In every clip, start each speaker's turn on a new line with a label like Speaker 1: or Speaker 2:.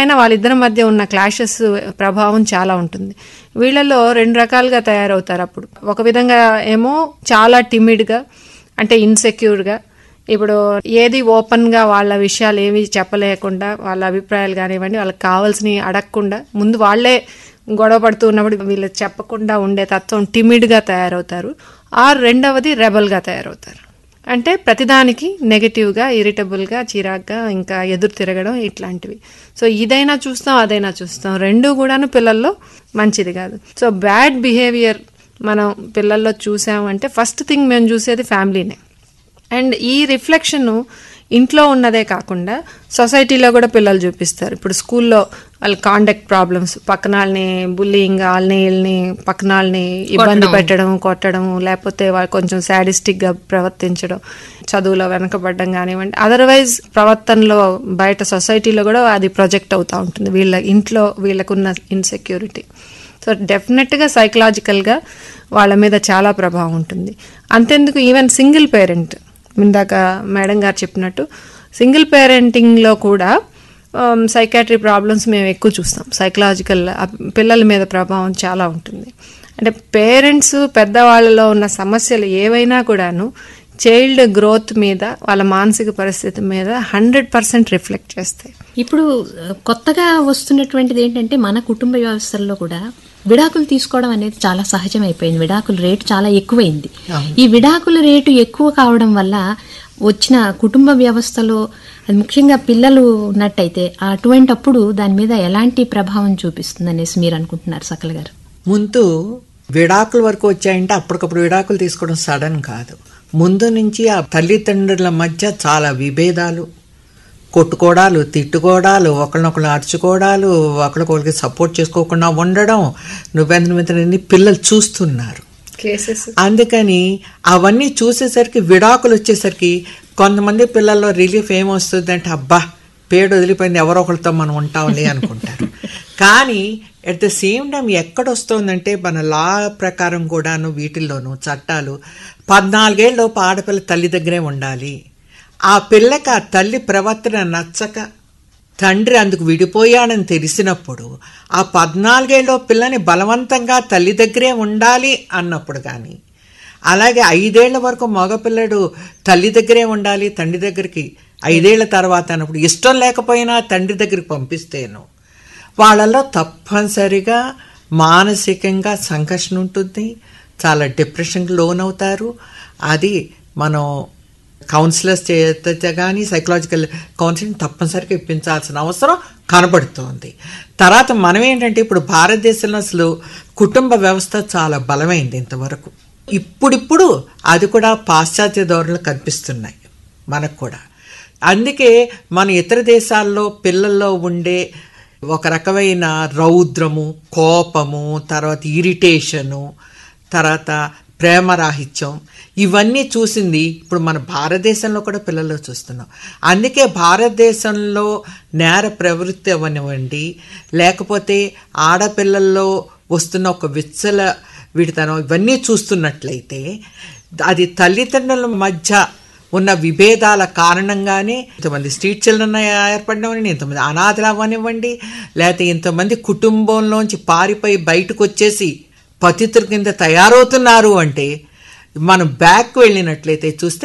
Speaker 1: ఏదైనా వాళ్ళిద్దరి మధ్య ఉన్న క్లాషెస్ ప్రభావం చాలా ఉంటుంది వీళ్ళలో రెండు రకాలుగా తయారవుతారు అప్పుడు ఒక విధంగా ఏమో చాలా టిమిడ్గా అంటే ఇన్సెక్యూర్గా ఇప్పుడు ఏది ఓపెన్గా వాళ్ళ విషయాలు ఏవి చెప్పలేకుండా వాళ్ళ అభిప్రాయాలు కానివ్వండి వాళ్ళకి కావాల్సినవి అడగకుండా ముందు వాళ్ళే గొడవ పడుతూ ఉన్నప్పుడు వీళ్ళు చెప్పకుండా ఉండే తత్వం టిమిడ్గా తయారవుతారు ఆర్ రెండవది రెబల్గా తయారవుతారు అంటే ప్రతిదానికి నెగటివ్గా ఇరిటబుల్గా చిరాగ్గా ఇంకా ఎదురు తిరగడం ఇట్లాంటివి సో ఇదైనా చూస్తాం అదైనా చూస్తాం రెండు కూడాను పిల్లల్లో మంచిది కాదు సో బ్యాడ్ బిహేవియర్ మనం పిల్లల్లో చూసామంటే ఫస్ట్ థింగ్ మేము చూసేది ఫ్యామిలీనే అండ్ ఈ రిఫ్లెక్షన్ ఇంట్లో ఉన్నదే కాకుండా సొసైటీలో కూడా పిల్లలు చూపిస్తారు ఇప్పుడు స్కూల్లో వాళ్ళ కాండక్ట్ ప్రాబ్లమ్స్ పక్కన వాళ్ళని బుల్లింగ్ వాళ్ళని వీళ్ళని పక్కన వాళ్ళని ఇబ్బంది పెట్టడం కొట్టడం లేకపోతే వాళ్ళు కొంచెం సాడిస్టిక్ గా ప్రవర్తించడం చదువులో వెనకబడడం కానివ్వండి అదర్వైజ్ ప్రవర్తనలో బయట సొసైటీలో కూడా అది ప్రొజెక్ట్ అవుతూ ఉంటుంది వీళ్ళ ఇంట్లో వీళ్ళకున్న ఇన్సెక్యూరిటీ సో డెఫినెట్గా సైకలాజికల్గా వాళ్ళ మీద చాలా ప్రభావం ఉంటుంది అంతెందుకు ఈవెన్ సింగిల్ పేరెంట్ ఇందాక మేడం గారు చెప్పినట్టు సింగిల్ పేరెంటింగ్లో కూడా సైకాట్రీ ప్రాబ్లమ్స్ మేము ఎక్కువ చూస్తాం సైకలాజికల్ పిల్లల మీద ప్రభావం చాలా ఉంటుంది అంటే పేరెంట్స్ పెద్దవాళ్ళలో ఉన్న సమస్యలు ఏవైనా కూడాను చైల్డ్ గ్రోత్ మీద వాళ్ళ మానసిక పరిస్థితి మీద హండ్రెడ్ పర్సెంట్ రిఫ్లెక్ట్ చేస్తాయి
Speaker 2: ఇప్పుడు ఆ, కొత్తగా వస్తున్నటువంటిది ఏంటంటే మన కుటుంబ వ్యవస్థల్లో కూడా విడాకులు తీసుకోవడం అనేది చాలా సహజమైపోయింది విడాకుల రేటు చాలా ఎక్కువైంది ఈ విడాకుల రేటు ఎక్కువ కావడం వల్ల వచ్చిన కుటుంబ వ్యవస్థలో అది ముఖ్యంగా పిల్లలు ఉన్నట్టయితే అటువంటప్పుడు దాని మీద ఎలాంటి ప్రభావం చూపిస్తుంది అనేసి మీరు అనుకుంటున్నారు సకల్ గారు
Speaker 3: ముందు విడాకుల వరకు వచ్చాయంటే అప్పటికప్పుడు విడాకులు తీసుకోవడం సడన్ కాదు ముందు నుంచి ఆ తల్లిదండ్రుల మధ్య చాలా విభేదాలు కొట్టుకోవడాలు తిట్టుకోవడాలు ఒకరినొకరు అరుచుకోవడాలు ఒకరికొకరికి సపోర్ట్ చేసుకోకుండా ఉండడం నువ్వెందుకు పిల్లలు చూస్తున్నారు
Speaker 1: కేసెస్
Speaker 3: అందుకని అవన్నీ చూసేసరికి విడాకులు వచ్చేసరికి కొంతమంది పిల్లల్లో రిలీఫ్ ఏమొస్తుందంటే అబ్బా పేడు వదిలిపోయింది ఎవరో ఒకరితో మనం ఉంటాంలే అనుకుంటారు కానీ ఎట్ ద సేమ్ టైం ఎక్కడ వస్తుందంటే మన లా ప్రకారం కూడాను వీటిల్లోనూ చట్టాలు పద్నాలుగేళ్ళలోపు ఆడపిల్ల తల్లి దగ్గరే ఉండాలి ఆ పిల్లకి ఆ తల్లి ప్రవర్తన నచ్చక తండ్రి అందుకు విడిపోయాడని తెలిసినప్పుడు ఆ పద్నాలుగేళ్ళ పిల్లని బలవంతంగా తల్లి దగ్గరే ఉండాలి అన్నప్పుడు కానీ అలాగే ఐదేళ్ల వరకు మగపిల్లడు తల్లి దగ్గరే ఉండాలి తండ్రి దగ్గరికి ఐదేళ్ల తర్వాత అన్నప్పుడు ఇష్టం లేకపోయినా తండ్రి దగ్గరికి పంపిస్తేను వాళ్ళలో తప్పనిసరిగా మానసికంగా సంఘర్షణ ఉంటుంది చాలా డిప్రెషన్కి లోనవుతారు అది మనం కౌన్సిలర్స్ చేత కానీ సైకలాజికల్ కౌన్సిలింగ్ తప్పనిసరిగా ఇప్పించాల్సిన అవసరం కనబడుతోంది తర్వాత మనం ఏంటంటే ఇప్పుడు భారతదేశంలో అసలు కుటుంబ వ్యవస్థ చాలా బలమైంది ఇంతవరకు ఇప్పుడిప్పుడు అది కూడా పాశ్చాత్య ధోరణులు కనిపిస్తున్నాయి మనకు కూడా అందుకే మన ఇతర దేశాల్లో పిల్లల్లో ఉండే ఒక రకమైన రౌద్రము కోపము తర్వాత ఇరిటేషను తర్వాత ప్రేమరాహిత్యం ఇవన్నీ చూసింది ఇప్పుడు మన భారతదేశంలో కూడా పిల్లల్లో చూస్తున్నాం అందుకే భారతదేశంలో నేర ప్రవృత్తి అవనివ్వండి లేకపోతే ఆడపిల్లల్లో వస్తున్న ఒక విచ్చల విడితనం ఇవన్నీ చూస్తున్నట్లయితే అది తల్లిదండ్రుల మధ్య ఉన్న విభేదాల కారణంగానే ఇంతమంది స్ట్రీట్ చిల్డ్రన్ ఏర్పడడం ఇంతమంది అనాథలు అవ్వనివ్వండి లేకపోతే ఇంతమంది కుటుంబంలోంచి పారిపోయి బయటకు వచ్చేసి పతితుల కింద తయారవుతున్నారు అంటే మనం బ్యాక్ వెళ్ళినట్లయితే చూస్తే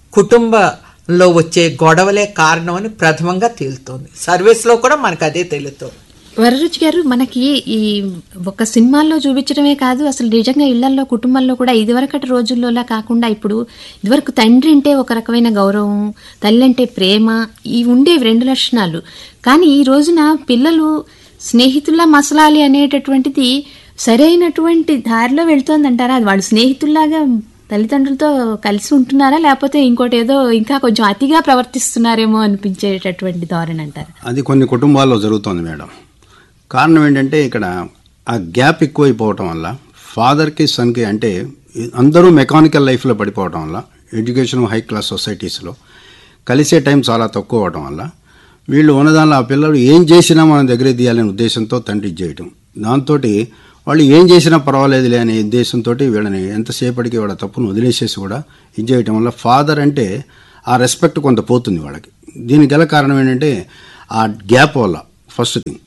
Speaker 3: కుటుంబంలో వచ్చే గొడవలే కారణం అని ప్రథమంగా తేలుతోంది సర్వీస్లో కూడా మనకు అదే తేలుతోంది
Speaker 2: వరరుచి గారు మనకి ఈ ఒక సినిమాల్లో చూపించడమే కాదు అసలు నిజంగా ఇళ్లలో కుటుంబంలో కూడా ఇదివరకటి రోజుల్లోలా కాకుండా ఇప్పుడు ఇదివరకు తండ్రి అంటే ఒక రకమైన గౌరవం తల్లి అంటే ప్రేమ ఈ ఉండేవి రెండు లక్షణాలు కానీ ఈ రోజున పిల్లలు స్నేహితుల్లా మసలాలి అనేటటువంటిది సరైనటువంటి దారిలో వెళ్తోందంటారా అది వాళ్ళు స్నేహితుల్లాగా తల్లిదండ్రులతో కలిసి ఉంటున్నారా లేకపోతే ఇంకోటి ఏదో ఇంకా కొంచెం అతిగా ప్రవర్తిస్తున్నారేమో అనిపించేటటువంటి ధోరణి అంటారు
Speaker 4: అది కొన్ని కుటుంబాల్లో జరుగుతోంది మేడం కారణం ఏంటంటే ఇక్కడ ఆ గ్యాప్ ఎక్కువైపోవటం వల్ల ఫాదర్కి సన్కి అంటే అందరూ మెకానికల్ లైఫ్లో పడిపోవటం వల్ల ఎడ్యుకేషన్ హై క్లాస్ సొసైటీస్లో కలిసే టైం చాలా తక్కువ అవడం వల్ల వీళ్ళు ఉన్నదానిలో ఆ పిల్లలు ఏం చేసినా మన దగ్గరే తీయాలనే ఉద్దేశంతో తండ్రి చేయటం దాంతో వాళ్ళు ఏం చేసినా పర్వాలేదులే అనే ఉద్దేశంతో వీళ్ళని ఎంతసేపటికి వాళ్ళ తప్పును వదిలేసేసి కూడా ఇది చేయటం వల్ల ఫాదర్ అంటే ఆ రెస్పెక్ట్ కొంత పోతుంది వాళ్ళకి దీనికి గల కారణం ఏంటంటే ఆ గ్యాప్ వల్ల ఫస్ట్ థింగ్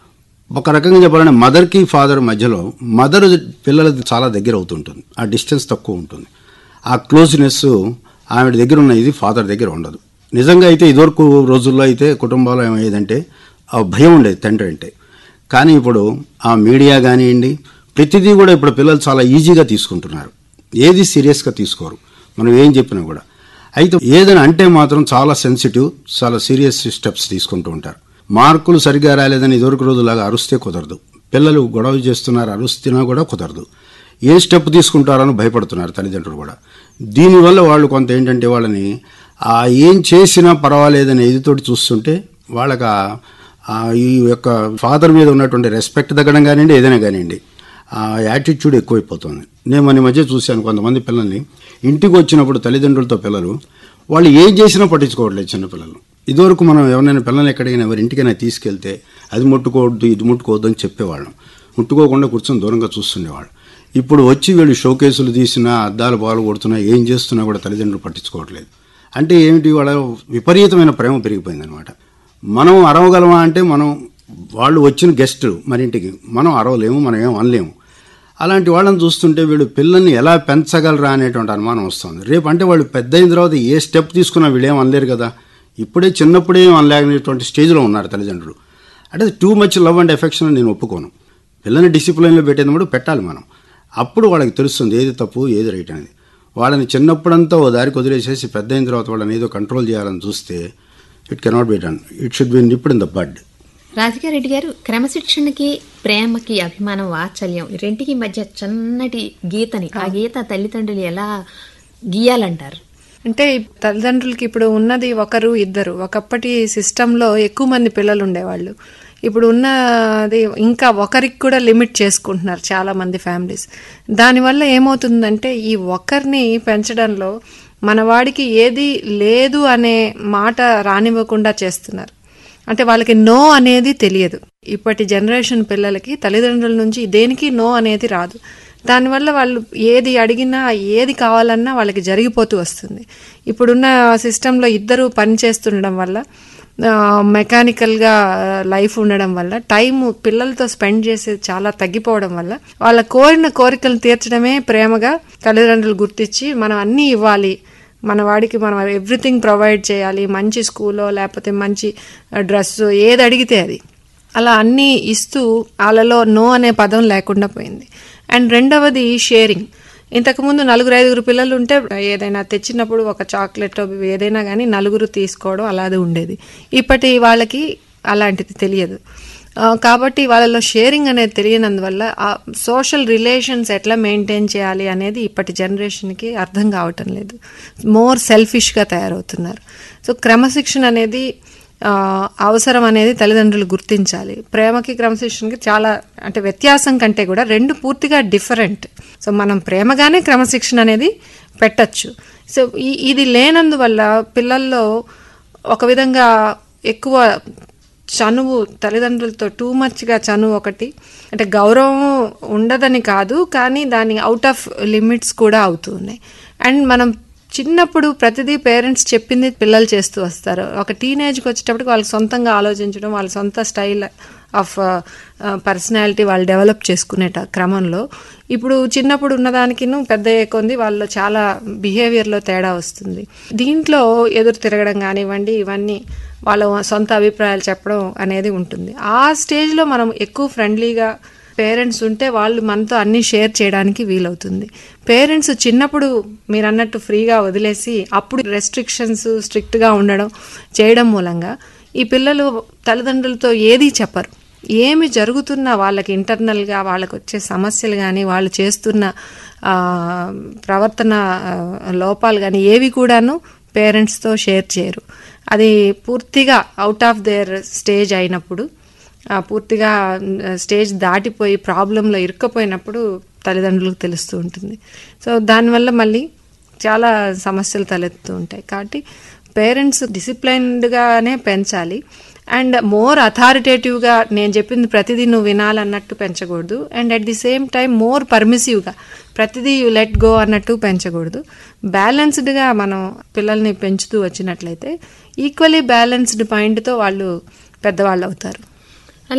Speaker 4: ఒక రకంగా చెప్పాలంటే మదర్కి ఫాదర్ మధ్యలో మదర్ పిల్లలది చాలా దగ్గర అవుతుంటుంది ఆ డిస్టెన్స్ తక్కువ ఉంటుంది ఆ క్లోజ్నెస్ ఆవిడ దగ్గర ఉన్న ఇది ఫాదర్ దగ్గర ఉండదు నిజంగా అయితే ఇదివరకు రోజుల్లో అయితే కుటుంబాలు ఏమయ్యేదంటే ఆ భయం ఉండేది తండ్రి అంటే కానీ ఇప్పుడు ఆ మీడియా కానివ్వండి ప్రతిదీ కూడా ఇప్పుడు పిల్లలు చాలా ఈజీగా తీసుకుంటున్నారు ఏది సీరియస్గా తీసుకోరు మనం ఏం చెప్పినా కూడా అయితే ఏదైనా అంటే మాత్రం చాలా సెన్సిటివ్ చాలా సీరియస్ స్టెప్స్ తీసుకుంటూ ఉంటారు మార్కులు సరిగ్గా రాలేదని ఇదివరకు రోజులాగా అరుస్తే కుదరదు పిల్లలు గొడవ చేస్తున్నారు అరుస్తున్నా కూడా కుదరదు ఏ స్టెప్ తీసుకుంటారని భయపడుతున్నారు తల్లిదండ్రులు కూడా దీనివల్ల వాళ్ళు కొంత ఏంటంటే వాళ్ళని ఆ ఏం చేసినా పర్వాలేదని ఎదుతోటి చూస్తుంటే వాళ్ళకి ఆ- ఆ ఈ యొక్క ఫాదర్ మీద ఉన్నటువంటి రెస్పెక్ట్ తగ్గడం కానివ్వండి ఏదైనా కానివ్వండి ఆ యాటిట్యూడ్ ఎక్కువైపోతుంది నేను మన మధ్య చూశాను కొంతమంది పిల్లల్ని ఇంటికి వచ్చినప్పుడు తల్లిదండ్రులతో పిల్లలు వాళ్ళు ఏం చేసినా పట్టించుకోవట్లేదు చిన్నపిల్లలు ఇదివరకు మనం ఎవరైనా పిల్లల్ని ఎక్కడికైనా ఎవరి ఇంటికైనా తీసుకెళ్తే అది ముట్టుకోవద్దు ఇది ముట్టుకోవద్దు అని చెప్పేవాళ్ళం ముట్టుకోకుండా కూర్చొని దూరంగా చూస్తుండేవాళ్ళు ఇప్పుడు వచ్చి వీళ్ళు షోకేసులు తీసినా అద్దాలు బాలు కొడుతున్నా ఏం చేస్తున్నా కూడా తల్లిదండ్రులు పట్టించుకోవట్లేదు అంటే ఏమిటి వాళ్ళ విపరీతమైన ప్రేమ పెరిగిపోయిందనమాట మనం అరవగలమా అంటే మనం వాళ్ళు వచ్చిన గెస్ట్ మన ఇంటికి మనం అరవలేము మనం ఏం అనలేము అలాంటి వాళ్ళని చూస్తుంటే వీళ్ళు పిల్లల్ని ఎలా పెంచగలరా అనేటువంటి అనుమానం వస్తుంది రేపు అంటే వాళ్ళు పెద్ద అయిన తర్వాత ఏ స్టెప్ తీసుకున్నా వీళ్ళు ఏం అనలేరు కదా ఇప్పుడే చిన్నప్పుడే ఏం అనలేనటువంటి స్టేజ్లో ఉన్నారు తల్లిదండ్రులు అంటే too much love and affection నేను ఒప్పుకోను పిల్లల్ని డిసిప్లిన్లో పెట్టేటప్పుడు పెట్టాలి మనం అప్పుడు వాళ్ళకి తెలుస్తుంది ఏది తప్పు ఏది రైట్ అనేది వాళ్ళని చిన్నప్పుడంతా ఓ దారికి వదిలేసేసి పెద్ద అయిన తర్వాత వాళ్ళని ఏదో కంట్రోల్ చేయాలని చూస్తే it cannot be done it should be nipped in the bud
Speaker 2: Radhika Reddy గారు క్రమశిక్షణకి ప్రేమకి అభిమానం వాత్సల్యం ఈ రెంటికి మధ్య చన్నటి గీతని ఆ గీత తల్లిదండ్రులు ఎలా గీయాలంటారు
Speaker 1: అంటే ఈ తల్లిదండ్రులకి ఇప్పుడు ఉన్నది ఒకరు ఇద్దరు ఒకప్పటి సిస్టంలో ఎక్కువ మంది పిల్లలు ఉండేవాళ్ళు ఇప్పుడు ఉన్నది ఇంకా ఒకరికి కూడా లిమిట్ చేసుకుంటున్నారు చాలా మంది ఫ్యామిలీస్ దానివల్ల ఏమవుతుందంటే ఈ ఒక్కరిని పెంచడంలో మన వాడికి ఏది లేదు అనే మాట రానివ్వకుండా చేస్తున్నారు అంటే వాళ్ళకి నో అనేది తెలియదు ఇప్పటి జనరేషన్ పిల్లలకి తల్లిదండ్రుల నుంచి దేనికి నో అనేది రాదు దానివల్ల వాళ్ళు ఏది అడిగినా ఏది కావాలన్నా వాళ్ళకి జరిగిపోతూ వస్తుంది ఇప్పుడున్న సిస్టంలో ఇద్దరు పని చేస్తుండడం వల్ల మెకానికల్గా లైఫ్ ఉండడం వల్ల టైం పిల్లలతో స్పెండ్ చేసేది చాలా తగ్గిపోవడం వల్ల వాళ్ళ కోరిన కోరికలను తీర్చడమే ప్రేమగా తల్లిదండ్రులు గుర్తించి మనం అన్నీ ఇవ్వాలి మన వాడికి మనం ఎవ్రీథింగ్ ప్రొవైడ్ చేయాలి మంచి స్కూలో లేకపోతే మంచి డ్రెస్ ఏది అడిగితే అది అలా అన్నీ ఇస్తూ వాళ్ళలో నో అనే పదం లేకుండా పోయింది అండ్ రెండవది షేరింగ్ ఇంతకుముందు నలుగురు ఐదుగురు పిల్లలు ఉంటే ఏదైనా తెచ్చినప్పుడు ఒక చాక్లెట్ ఏదైనా కానీ నలుగురు తీసుకోవడం అలాది ఉండేది ఇప్పటి వాళ్ళకి అలాంటిది తెలియదు ఆ, కాబట్టి వాళ్ళలో షేరింగ్ అనేది తెలియనందువల్ల ఆ సోషల్ రిలేషన్స్ ఎట్లా మెయింటైన్ చేయాలి అనేది ఇప్పటి జనరేషన్కి అర్థం కావటం లేదు మోర్ సెల్ఫిష్గా తయారవుతున్నారు సో క్రమశిక్షణ అనేది ఆ, అవసరం అనేది తల్లిదండ్రులు గుర్తించాలి ప్రేమకి క్రమశిక్షణకి చాలా అంటే వ్యత్యాసం కంటే కూడా రెండు పూర్తిగా డిఫరెంట్ సో మనం ప్రేమగానే క్రమశిక్షణ అనేది పెట్టచ్చు సో ఈ- ఇది లేనందువల్ల పిల్లల్లో ఒక విధంగా ఎక్కువ చనువు తల్లిదండ్రులతో టూ మచ్గా చనువు ఒకటి అంటే గౌరవం ఉండదని కాదు కానీ దాని అవుట్ ఆఫ్ లిమిట్స్ కూడా అవుతున్నాయి అండ్ మనం చిన్నప్పుడు ప్రతిదీ పేరెంట్స్ చెప్పింది పిల్లలు చేస్తూ వస్తారు ఒక టీనేజ్కి వచ్చేటప్పటికి వాళ్ళు సొంతంగా ఆలోచించడం వాళ్ళ సొంత స్టైల్ ఆఫ్ పర్సనాలిటీ వాళ్ళు డెవలప్ చేసుకునే ట- క్రమంలో ఇప్పుడు చిన్నప్పుడు ఉన్నదానికిను పెద్ద అయ్యే కొంది వాళ్ళలో చాలా బిహేవియర్లో తేడా వస్తుంది దీంట్లో ఎదురు తిరగడం కానివ్వండి ఇవన్నీ వాళ్ళ సొంత అభిప్రాయాలు చెప్పడం అనేది ఉంటుంది ఆ స్టేజ్లో మనం ఎక్కువ ఫ్రెండ్లీగా పేరెంట్స్ ఉంటే వాళ్ళు మనతో అన్ని షేర్ చేయడానికి వీలవుతుంది పేరెంట్స్ చిన్నప్పుడు మీరు అన్నట్టు ఫ్రీగా వదిలేసి అప్పుడు రెస్ట్రిక్షన్స్ స్ట్రిక్ట్గా ఉండడం చేయడం మూలంగా ఈ పిల్లలు తల్లిదండ్రులతో ఏదీ చెప్పరు ఏమి జరుగుతున్నా వాళ్ళకి ఇంటర్నల్గా వాళ్ళకి వచ్చే సమస్యలు కానీ వాళ్ళు చేస్తున్న ఆ, ప్రవర్తన ఆ, లోపాలు కానీ ఏవి కూడాను పేరెంట్స్తో షేర్ చేయరు అది పూర్తిగా అవుట్ ఆఫ్ దేర్ స్టేజ్ అయినప్పుడు ఆ, పూర్తిగా ఆ, స్టేజ్ దాటిపోయి ప్రాబ్లంలో ఇరుక్కపోయినప్పుడు తల్లిదండ్రులకు తెలుస్తూ ఉంటుంది సో దానివల్ల మళ్ళీ చాలా సమస్యలు తలెత్తుతూ ఉంటాయి కాబట్టి పేరెంట్స్ డిసిప్లైన్డ్గానే పెంచాలి అండ్ మోర్ అథారిటేటివ్గా నేను చెప్పింది ప్రతిదీ నువ్వు వినాలన్నట్టు పెంచకూడదు and at the same time more పర్మిసివ్గా ప్రతిదీ యూ లెట్ గో అన్నట్టు పెంచకూడదు బ్యాలెన్స్డ్గా మనం పిల్లల్ని పెంచుతూ వచ్చినట్లయితే ఈక్వలీ బ్యాలెన్స్డ్ మైండ్తో వాళ్ళు పెద్దవాళ్ళు అవుతారు